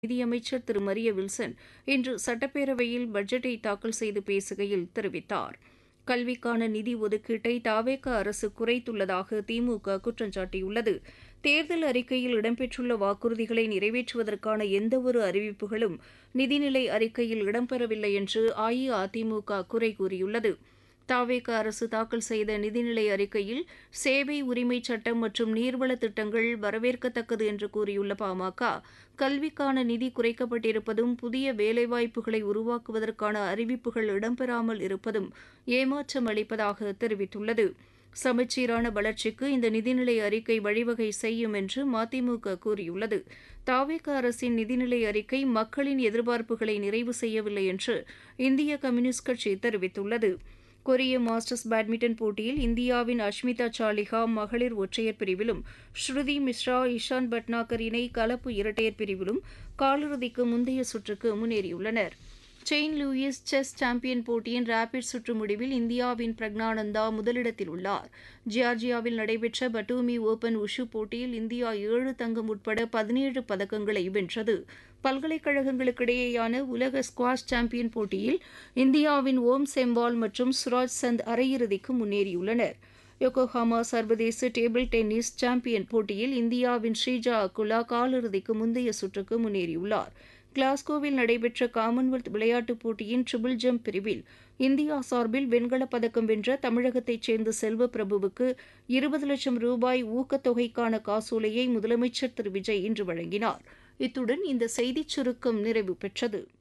நிதியமைச்சர் திரு மரிய வில்சன் இன்று சட்டப்பேரவையில் பட்ஜெட்டை தாக்கல் செய்து பேசுகையில் தெரிவித்தார் கல்விக்கான நிதி ஒதுக்கீட்டை தாவேக அரசு குறைத்துள்ளதாக திமுக குற்றம் சாட்டியுள்ளது தேர்தல் அறிக்கையில் இடம்பெற்றுள்ள வாக்குறுதிகளை நிறைவேற்றுவதற்கான எந்தவொரு அறிவிப்புகளும் நிதிநிலை அறிக்கையில் இடம்பெறவில்லை என்று அஇஅதிமுக குறை கூறியுள்ளது தாவேக அரசு தாக்கல் செய்த நிதிநிலை அறிக்கையில் சேவை உரிமை சட்டம் மற்றும் நீர்வள திட்டங்கள் வரவேற்கத்தக்கது என்று கூறியுள்ள பாமக கல்விக்கான நிதி குறைக்கப்பட்டிருப்பதும் புதிய வேலைவாய்ப்புகளை உருவாக்குவதற்கான அறிவிப்புகள் இடம்பெறாமல் இருப்பதும் ஏமாற்றம் அளிப்பதாக தெரிவித்துள்ளது சமச்சீரான வளர்ச்சிக்கு இந்த நிதிநிலை அறிக்கை வழிவகை செய்யும் என்று மதிமுக கூறியுள்ளது தாவேக அரசின் நிதிநிலை அறிக்கை மக்களின் எதிர்பார்ப்புகளை நிறைவு செய்யவில்லை என்று இந்திய கம்யூனிஸ்ட் கட்சி தெரிவித்துள்ளது கொரிய மாஸ்டர்ஸ் பேட்மிண்டன் போட்டியில் இந்தியாவின் அஷ்மிதா சாலிஹா மகளிர் ஒற்றையர் பிரிவிலும் ஸ்ருதி மிஸ்ரா இஷான் பட்னாகர் இணை கலப்பு இரட்டையர் பிரிவிலும் காலிறுதிக்கு முந்தைய சுற்றுக்கு முன்னேறியுள்ளனர் செயின்ட் லூயிஸ் செஸ் சாம்பியன் போட்டியின் ரேபிட் சுற்று முடிவில் இந்தியாவின் பிரக்னானந்தா முதலிடத்தில் உள்ளார் ஜியார்ஜியாவில் நடைபெற்ற பட்டூமி ஓபன் உஷு போட்டியில் இந்தியா ஏழு தங்கம் உட்பட பதினேழு பதக்கங்களை வென்றது பல்கலைக்கழகங்களுக்கிடையேயான உலக ஸ்குவாஷ் சாம்பியன் போட்டியில் இந்தியாவின் ஓம் செம்பால் மற்றும் சுராஜ் சந்த் அரையிறுதிக்கு முன்னேறியுள்ளனர் யோகோஹாமா சர்வதேச டேபிள் டென்னிஸ் சாம்பியன் போட்டியில் இந்தியாவின் ஸ்ரீஜா அகுலா காலிறுதிக்கு முந்தைய சுற்றுக்கு முன்னேறியுள்ளார் கிளாஸ்கோவில் நடைபெற்ற காமன்வெல்த் விளையாட்டுப் போட்டியின் ட்ரிபிள் ஜம்ப் பிரிவில் இந்தியா சார்பில் வெண்கலப் பதக்கம் வென்ற தமிழகத்தைச் சேர்ந்த செல்வ பிரபுவுக்கு இருபது லட்சம் ரூபாய் ஊக்கத்தொகைக்கான காசோலையை முதலமைச்சர் திரு விஜய் இன்று வழங்கினார் இத்துடன் இந்த செய்திச் சுருக்கம் நிறைவு பெற்றது